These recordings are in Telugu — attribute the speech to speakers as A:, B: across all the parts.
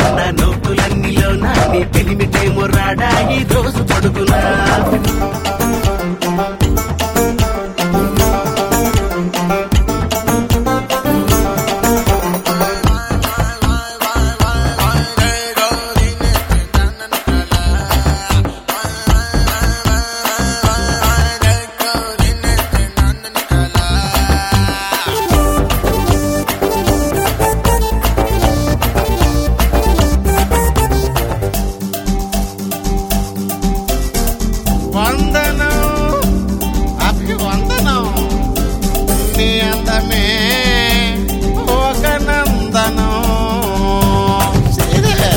A: నా నోటులన్నీలోనా నీ పెనిమిటేమో రాడా ఈ రోజు పడుకునా
B: వందనం అభివందనం నీ అందమే ఒక నందనం శ్రీదేవి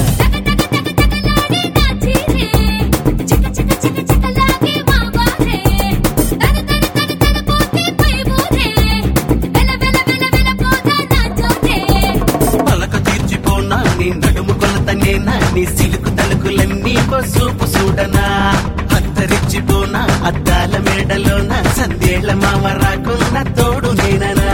A: పలక తీర్చిపోనా నీ నడుము కొలతనేనా నీ సిలుకు తలుకులన్నీ సూపు చూడనా అత్తరిచ్చిపోనా అద్దాల మేడలోన సందేళ్ల మామ రాకున్న తోడు నేననా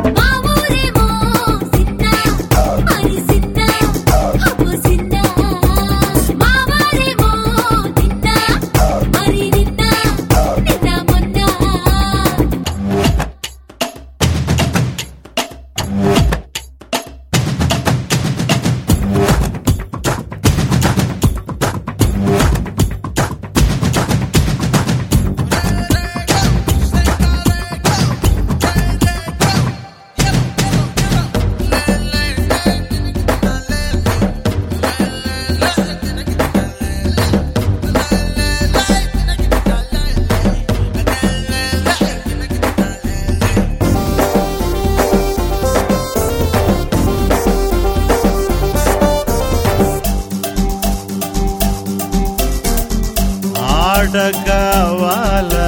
B: ఆట కావాలా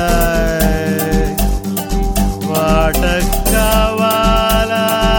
B: పాట కావాలా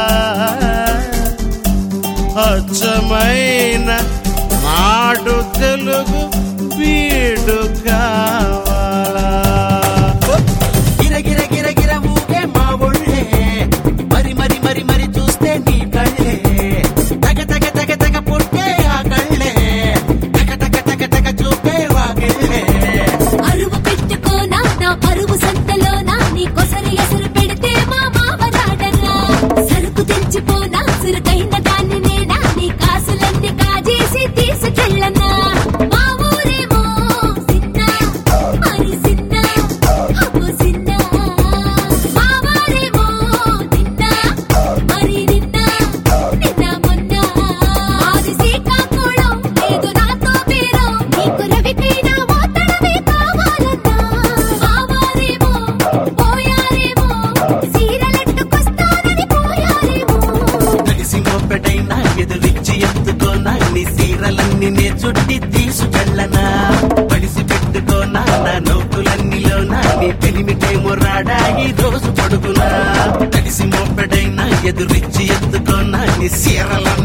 B: అచ్చమైన నాడు తెలుగు వీడు కావాలా
A: గిర గిర గిర గిర ఊగే మా ఒళ్ళే మరి మరి మరి మరి చూస్తే నీ కళ్ళే తగ తగ తగ తగ పుట్టే ఆ కళ్ళే తగ తగ తగ తగ చూపే వాగిళ్ళే
C: అరువు పెట్టుకోనా నా పరువు సంతలోనా నీ కొసరి ఎసరు పెడితే మా మామ రాడన్నా సరుకు తెచ్చిపోనా సురుకైన దాన్ని నేనా నీ కాసులన్నీ కాజేసి తీసుకెళ్ళనా మా ఊరేమో సిన్న మరి సిన్న అప్పు సిన్న మా వారేమో నిన్న మరి నిన్న నిన్న మొన్న ఆది శ్రీకాకుళం లేదు నాతో పేరు నీకు రవికైనా ఓతడమే కావాలన్నా మావారేమో పోయారేమో సీరలెట్టుకొస్తానని పోయారేమో
A: తడిసి మోపెటైనా ఎదురిచ్చి ఎత్తుకోనా నీ సీరలన్నీ నే చుట్టి తీసుకెళ్ళనా పడిసి పెట్టుకోనా నా నోటులన్నీలోనా నీ పెనిమిటేమో రాడా ఈ రోజు పడుకునా తడిసి మోపెటైనా ఎదురిచ్చి ఎత్తుకోనా నీ సీరల